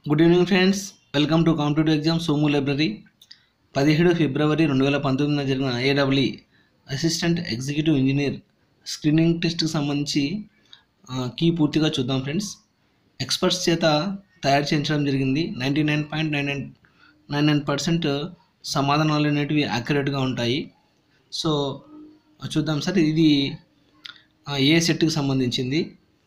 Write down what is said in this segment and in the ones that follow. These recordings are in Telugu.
Good evening friends welcome to competitive exam Somu library పదిహేడు ఫిబ్రవరి రెండు వేల పంతొమ్మిదిన జరిగిన ఏడబ్ల్యూ అసిస్టెంట్ ఎగ్జిక్యూటివ్ ఇంజనీర్ స్క్రీనింగ్ టెస్ట్కి సంబంధించి ఆ, కీ పూర్తిగా చూద్దాం ఫ్రెండ్స్ ఎక్స్పర్ట్స్ చేత తయారు చేయించడం జరిగింది ninety nine point nine nine nine nine percent సమాధానాలు అనేటివి యాక్యురేట్గా ఉంటాయి సో చూద్దాం సార్ ఇది ఆ, ఏ సెట్కి సంబంధించింది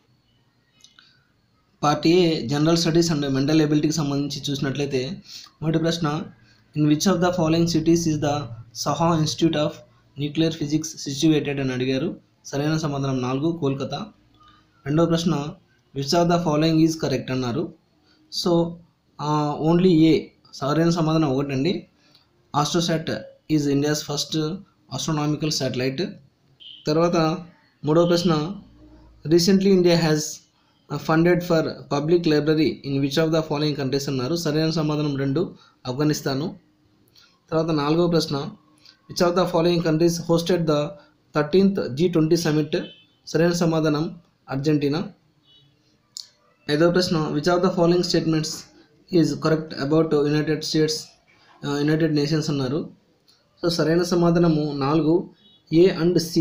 part A general studies and mental ఎబిలిటీకి సంబంధించి చూసినట్లయితే మొదటి ప్రశ్న in which of the following cities is the Saha institute of nuclear physics situated అని అడిగారు సరైన సమాధానం నాలుగు కోల్కతా రెండవ ప్రశ్న which of the following is correct అన్నారు సో ఓన్లీ ఏ సరైన సమాధానం ఒకటండి AstroSat is India's first astronomical satellite తర్వాత మూడవ ప్రశ్న recently India has funded for public library in which of the following countries అన్నారు సరైన సమాధానం రెండు ఆఫ్ఘనిస్తాను తర్వాత నాలుగవ ప్రశ్న which of the following countries hosted the thirteenth G twenty summit సరైన సమాధానం అర్జెంటీనా ఐదవ ప్రశ్న which of the following statements is correct about United States United Nations అన్నారు సో సరైన సమాధానము నాలుగు ఏ అండ్ సి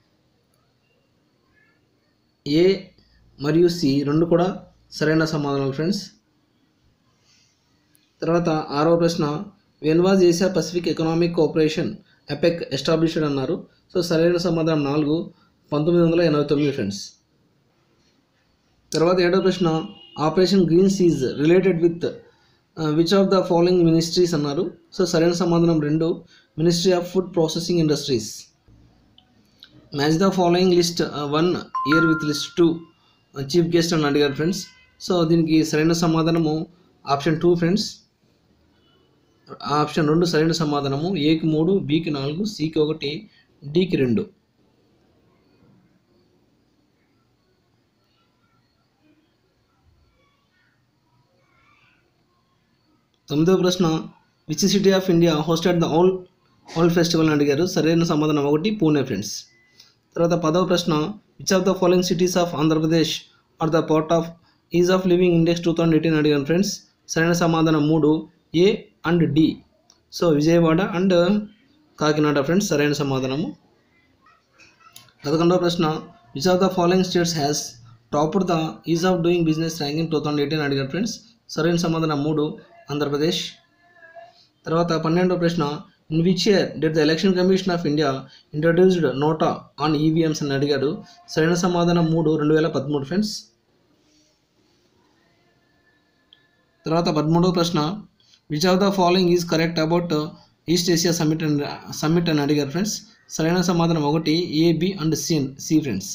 ఏ మరియు సి రెండు కూడా సరైన సమాధానాలు ఫ్రెండ్స్ తర్వాత ఆరవ ప్రశ్న when was Asia Pacific economic cooperation APEC established అన్నారు సో సరైన సమాధానం నాలుగు పంతొమ్మిది వందల ఎనభై తొమ్మిది ఫ్రెండ్స్ తర్వాత ఏడవ ప్రశ్న operation green seas related with which of the following ministries అన్నారు సో సరైన సమాధానం రెండు ministry of food processing industries match the following list one year with list two chief guest అని అడిగారు ఫ్రెండ్స్ సో దీనికి సరైన సమాధానము ఆప్షన్ టూ ఫ్రెండ్స్ ఆప్షన్ రెండు సరైన సమాధానము ఏకి మూడు బికి నాలుగు సికి ఒకటి డికి రెండు తొమ్మిదవ ప్రశ్న which city of India hosted the all all festival అని అడిగారు సరైన సమాధానం ఒకటి పూణే ఫ్రెండ్స్ తర్వాత పదవ ప్రశ్న which of the following cities of Andhra Pradesh are the part of ease of living index two thousand eighteen అడిగాను ఫ్రెండ్స్ సరైన సమాధానం మూడు A and D so Vijayawada and Kakinada friends సరైన సమాధానము పదకొండవ ప్రశ్న which of the following states has topped the ease of doing business ranking two thousand eighteen అడిగారు ఫ్రెండ్స్ సరైన సమాధానం మూడు ఆంధ్రప్రదేశ్ తర్వాత పన్నెండవ ప్రశ్న in which year did the election commission of India introduced NOTA on EVMs అని అడిగారు సరైన సమాధానం మూడు రెండు వేల పదమూడు ఫ్రెండ్స్ తర్వాత పదమూడవ ప్రశ్న which of the following is correct about East Asia summit అని సమ్మిట్ అని అడిగారు ఫ్రెండ్స్ సరైన సమాధానం ఒకటి A B and C C friends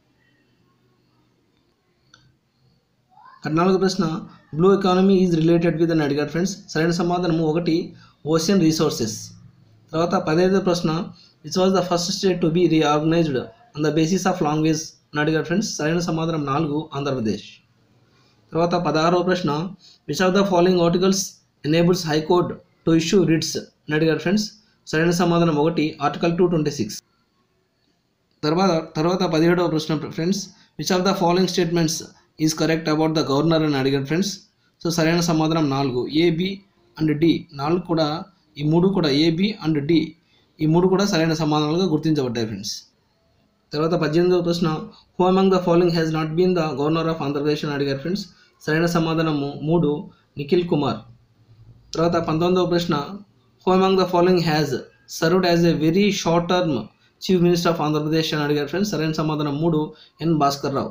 పద్నాలుగు ప్రశ్న blue economy is related with అని అడిగారు ఫ్రెండ్స్ సరైన సమాధానము ఒకటి ఓషియన్ రిసోర్సెస్ తర్వాత పదహైదు ప్రశ్న which was the first state to be reorganized on the basis of language అని అడిగారు ఫ్రెండ్స్ సరైన సమాధానం నాలుగు ఆంధ్రప్రదేశ్ తర్వాత పదహారవ ప్రశ్న which of the following articles enables high court to issue writs అని అడిగారు ఫ్రెండ్స్ సరైన సమాధానం ఒకటి ఆర్టికల్ టూ ట్వంటీ సిక్స్ తర్వాత తర్వాత పదిహేడవ ప్రశ్న friends which of the following statements is correct about the governor అని అడిగారు ఫ్రెండ్స్ సో సరైన సమాధానం నాలుగు ఏబి అండ్ డి నాలుగు కూడా ఈ మూడు కూడా ఏబి అండ్ డి ఈ మూడు కూడా సరైన సమాధానాలుగా గుర్తించబడ్డాయి ఫ్రెండ్స్ తర్వాత పద్దెనిమిదవ ప్రశ్న who among the following has not been the governor of Andhra Pradesh అని అడిగారు ఫ్రెండ్స్ సరైన సమాధానము మూడు నిఖిల్ కుమార్ తర్వాత పంతొమ్మిదవ ప్రశ్న who among the following has served as a very short term chief minister of Andhra Pradesh అని అడిగారు ఫ్రెండ్స్ సరైన సమాధానం మూడు ఎన్ భాస్కర్ రావు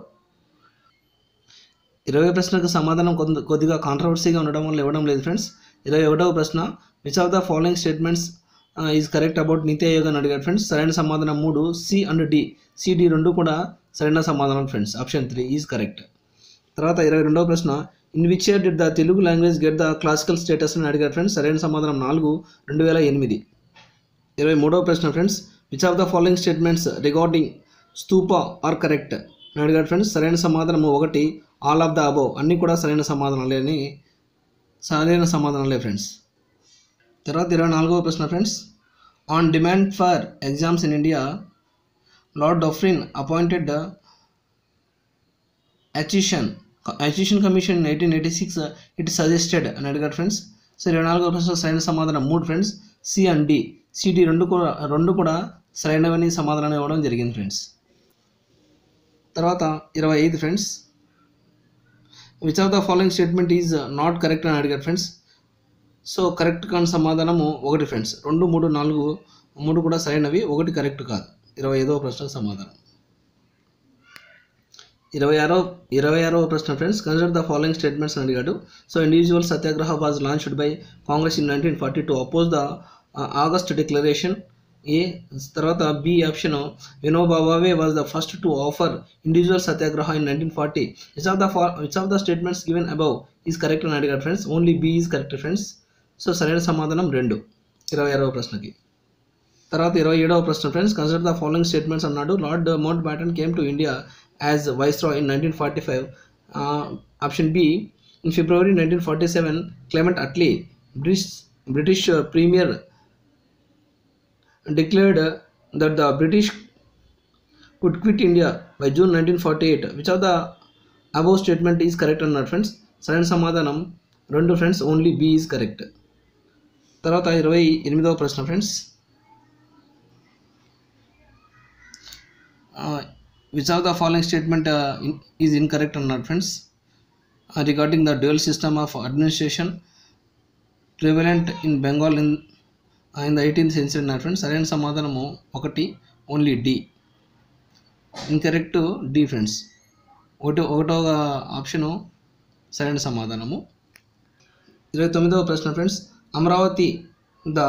ఇరవై ప్రశ్నకు సమాధానం కొంత కొద్దిగా కాంట్రవర్సీగా ఉండడం వల్ల ఇవ్వడం లేదు ఫ్రెండ్స్ ఇరవై ఒకటవ ప్రశ్న which of the following statements is correct about NITI Aayog అని అడిగారు ఫ్రెండ్స్ సరైన సమాధానం మూడు సి అండ్ డి సిడి రెండు కూడా సరైన సమాధానం friends option three is correct తర్వాత ఇరవై రెండవ ప్రశ్న in which year did the Telugu language get the classical status అని అడిగారు ఫ్రెండ్స్ సరైన సమాధానం నాలుగు రెండు వేల ఎనిమిది ఇరవై మూడవ ప్రశ్న friends which of the following statements regarding stupa are correct అని అడిగారు ఫ్రెండ్స్ సరైన సమాధానం ఒకటి ఆల్ ఆఫ్ ద అబౌవ్ అన్నీ కూడా సరైన సమాధానాలే అని సరైన సమాధానాలే ఫ్రెండ్స్ తర్వాత ఇరవై నాలుగవ ప్రశ్న friends on demand for exams in India Lord Dufferin appointed Aitchison education commission eighteen eighty six it suggested అని అడిగారు ఫ్రెండ్స్ సో ఇరవై నాలుగో ప్రశ్న సరైన సమాధానం మూడు friends C and D CD రెండు కూడా రెండు కూడా సరైనవని సమాధానం ఇవ్వడం జరిగింది ఫ్రెండ్స్ తర్వాత ఇరవై ఐదు friends which of the following statement is not correct అని అడిగారు ఫ్రెండ్స్ సో కరెక్ట్ కాని సమాధానము ఒకటి ఫ్రెండ్స్ రెండు మూడు నాలుగు మూడు కూడా సరైనవి ఒకటి కరెక్ట్ కాదు ఇరవై ఐదవ ప్రశ్న సమాధానం ఇరవై ఆరో ఇరవై ఆరవ ప్రశ్న friends consider the following statements అని అడిగాడు so individual satyagraha was launched by Congress in nineteen forty to oppose the August declaration A తర్వాత B option Vinoba Bhave was the first to offer individual satyagraha in nineteen forty which of the which of the statements given above is correct అని అడిగాడు friends only B is correct friends so సరైన సమాధానం రెండు ఇరవై ఆరవ ప్రశ్నకి తర్వాత ఇరవై ఏడవ ప్రశ్న friends consider the following statements అన్నాడు Lord Mountbatten came to India as viceroy in nineteen forty five option B in February nineteen forty seven Clement Attlee British British premier declared that the British would quit India by June 1948. Which of the above statement is correct or not, friends? సరైన సమాధానం రెండు friends only B is correct తర్వాత ఇరవై ఎనిమిదవ ప్రశ్న friends which of the following statement is incorrect అన్నారు friends regarding the dual system of administration prevalent in Bengal in in the eighteenth century నా ఫ్రెండ్స్ సరైన సమాధానము ఒకటి only D incorrect D friends ఒకటి ఒకటో ఆప్షను సరైన సమాధానము ఇరవై తొమ్మిదవ ప్రశ్న friends Amaravati the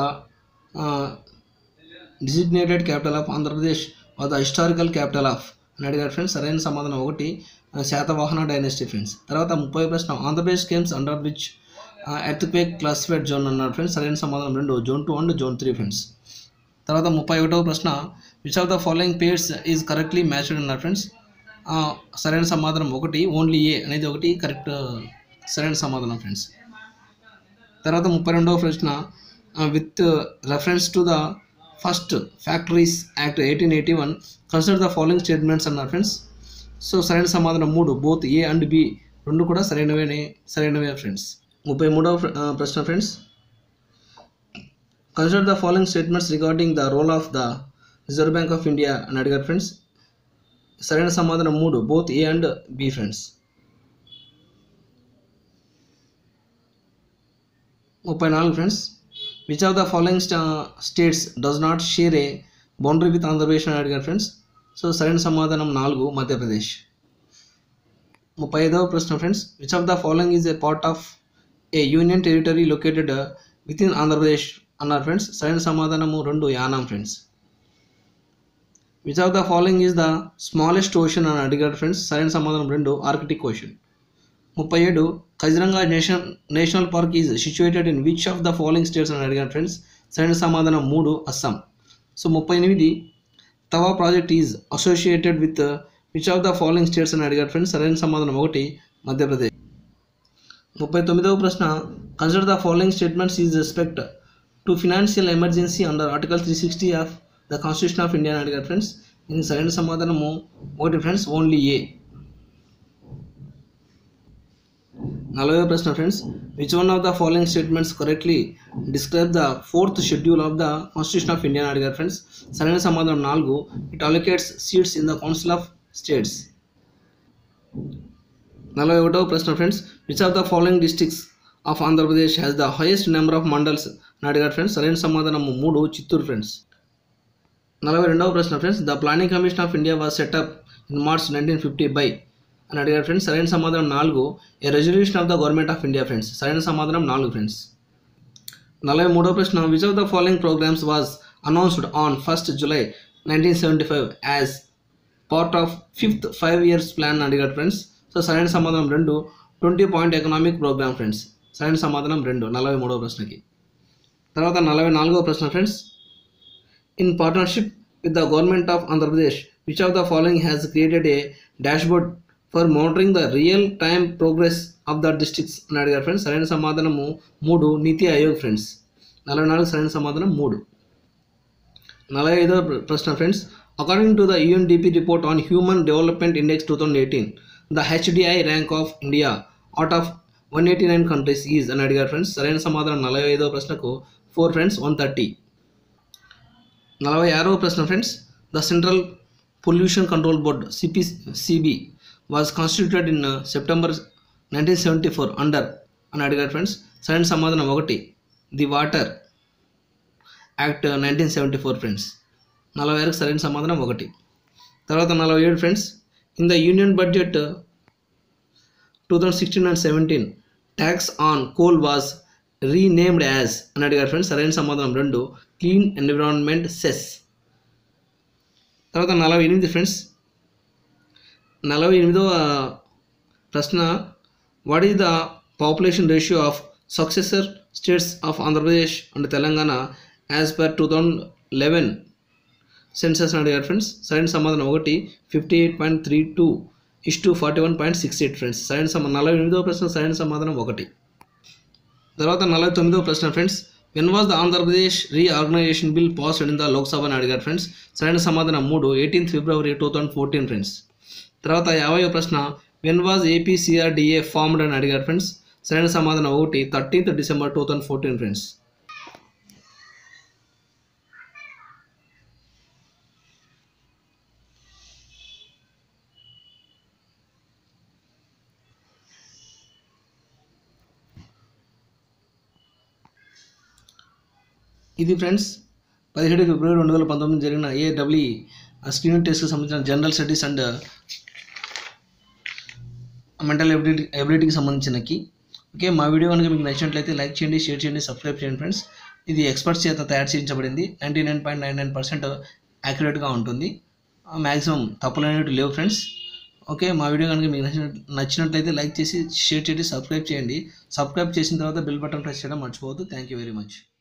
designated capital of Andhra Pradesh the historical capital of అని అడిగారు ఫ్రెండ్స్ సరైన సమాధానం ఒకటి శాతవాహన డైనస్టీ ఫ్రెండ్స్ తర్వాత ముప్పై ప్రశ్న Andhra Pradesh games under which earthquake classified zone అన్నారు ఫ్రెండ్స్ సరైన సమాధానం రెండు zone two and zone three friends తర్వాత ముప్పై ఒకటవ ప్రశ్న which of the following pairs is correctly matched అన్నారు ఫ్రెండ్స్ సరైన సమాధానం ఒకటి ఓన్లీ ఏ అనేది ఒకటి కరెక్ట్ సరైన సమాధానం ఫ్రెండ్స్ తర్వాత ముప్పై రెండవ ప్రశ్న with reference to the first factories act eighteen eighty one consider the following statements అన్నారు ఫ్రెండ్స్ సో సరైన సమాధానం మూడు బోత్ ఏ అండ్ బి రెండు కూడా సరైనవే సరైనవే ఫ్రెండ్స్ ముప్పై మూడవ ప్రశ్న friends consider the following statements regarding the role of the reserve bank of India అని అడిగారు ఫ్రెండ్స్ సరైన సమాధానం మూడు both A and B friends ముప్పై నాలుగు friends which of the following states does not share a boundary with Andhra Pradesh అని అడిగారు ఫ్రెండ్స్ సో సరైన సమాధానం నాలుగు మధ్యప్రదేశ్ ముప్పై ఐదవ ప్రశ్న friends which of the following is a part of a union territory located with in Andhra Pradesh అన్నారు ఫ్రెండ్స్ సరైన సమాధానము రెండు Yanam friends which of the following is the smallest ocean అని అడిగారు ఫ్రెండ్స్ సరైన సమాధానం రెండు ఆర్కిటిక్ ఓషన్ ముప్పై ఏడు Kaziranga national national park is situated in which of the following states అని అడిగారు ఫ్రెండ్స్ సరైన సమాధానం మూడు అస్సాం సో ముప్పై ఎనిమిది Tawa project is associated with which of the following states అని అడిగారు ఫ్రెండ్స్ సరైన సమాధానం ఒకటి మధ్యప్రదేశ్ ముప్పై తొమ్మిదవ ప్రశ్న consider the following statements is respect to financial emergency under article three sixty of the constitution of India అని అడిగారు ఫ్రెండ్స్ దీనికి సరైన సమాధానము ఒకటి ఫ్రెండ్స్ ఓన్లీ ఏ నలభై ప్రశ్న friends which one of the following statements correctly describe the fourth schedule of the constitution of India అని అడిగారు ఫ్రెండ్స్ సరైన సమాధానం నాలుగు it allocates seats in the council of states నలభై ఒకటవ ప్రశ్న friends which of the following districts of Andhra Pradesh has the highest number of mandals అని అడిగారు ఫ్రెండ్స్ సరైన సమాధానం మూడు చిత్తూరు ఫ్రెండ్స్ నలభై రెండవ ప్రశ్న friends the planning commission of India was set up in March nineteen fifty by అని అడిగారు ఫ్రెండ్స్ సరైన సమాధానం నాలుగు a resolution of the government of India friends సరైన సమాధానం నాలుగు ఫ్రెండ్స్ నలభై మూడవ ప్రశ్న which of the following programmes was announced on first July nineteen seventy five as part of fifth five years plan అడిగారు ఫ్రెండ్స్ సో సరైన సమాధానం రెండు twenty point economic programme friends సరైన సమాధానం రెండు నలభై మూడవ ప్రశ్నకి తర్వాత నలభై నాలుగవ ప్రశ్న friends in partnership with the government of Andhra Pradesh which of the following has created a dashboard for monitoring the real time progress of the districts అని అడిగారు ఫ్రెండ్స్ సరైన సమాధానము మూడు నీతి ఆయోగ్ ఫ్రెండ్స్ నలభై నాలుగు సరైన సమాధానం మూడు నలభై ఐదవ ప్రశ్న friends according to the UNDP report on human development index two thousand eighteen the HDI rank of India out of one eighty nine countries is అని అడిగారు ఫ్రెండ్స్ సరైన సమాధానం నలభై ఐదవ ప్రశ్నకు ఫోర్ ఫ్రెండ్స్ వన్ థర్టీ నలభై ఆరవ ప్రశ్న friends the central pollution control board CP CB was constituted in September nineteen seventy four under అని అడిగారు ఫ్రెండ్స్ సరైన సమాధానం ఒకటి the water act nineteen seventy four friends నలభై ఆరుకు సరైన సమాధానం ఒకటి తర్వాత నలభై ఏడు friends in the union budget two thousand sixteen and seventeen tax on coal was renamed as అని అడిగారు ఫ్రెండ్స్ సరైన సమాధానం రెండు క్లీన్ ఎన్విరాన్మెంట్ సెస్ తర్వాత నలభై ఎనిమిది ఫ్రెండ్స్ నలభై ఎనిమిదవ ప్రశ్న what is the population ratio of successor states of Andhra Pradesh and Telangana as per two thousand eleven census అడిగారు ఫ్రెండ్స్ సరైన సమాధానం ఒకటి fifty eight point three two is to forty one point six eight friends సరైన సమా నలభై ఎనిమిదవ ప్రశ్న సరైన సమాధానం ఒకటి తర్వాత నలభై తొమ్మిదవ ప్రశ్న friends when was the Andhra Pradesh reorganisation bill pass in the Lok Sabha అని అడిగారు ఫ్రెండ్స్ సరైన సమాధానం మూడు eighteenth February two thousand fourteen friends తర్వాత యాభైవ ప్రశ్న వెన్ వాజ్ ఏపీసీఆర్డిఏ ఫార్మ్డ్ అని అడిగారు ఫ్రెండ్స్ సరైన సమాధానం ఒకటి thirteenth December two thousand fourteen friends ఇది ఫ్రెండ్స్ పదిహేడు ఫిబ్రవరి రెండు వేల పంతొమ్మిది జరిగిన ఏడబ్ల్యూ స్క్రీనింగ్ టెస్ట్కి సంబంధించిన general studies and mental ability ఎబిలిటీకి సంబంధించినకి ఓకే మా వీడియో కనుక మీకు నచ్చినట్లయితే లైక్ చేయండి షేర్ చేయండి సబ్స్క్రైబ్ చేయండి ఫ్రెండ్స్ ఇది ఎక్స్పర్ట్స్ చేత తయారు చేయించబడింది ninety nine point nine nine percent యాక్యురేట్గా ఉంటుంది మ్యాక్సిమం తప్పులు అనేవి లేవు ఫ్రెండ్స్ ఓకే మా వీడియో కనుక మీకు నచ్చిన నచ్చినట్లయితే లైక్ చేసి షేర్ చేయండి సబ్స్క్రైబ్ చేయండి సబ్స్క్రైబ్ చేసిన తర్వాత బెల్ బటన్ ప్రెస్ చేయడం మర్చిపోవద్దు థ్యాంక్ యూ వెరీ మచ్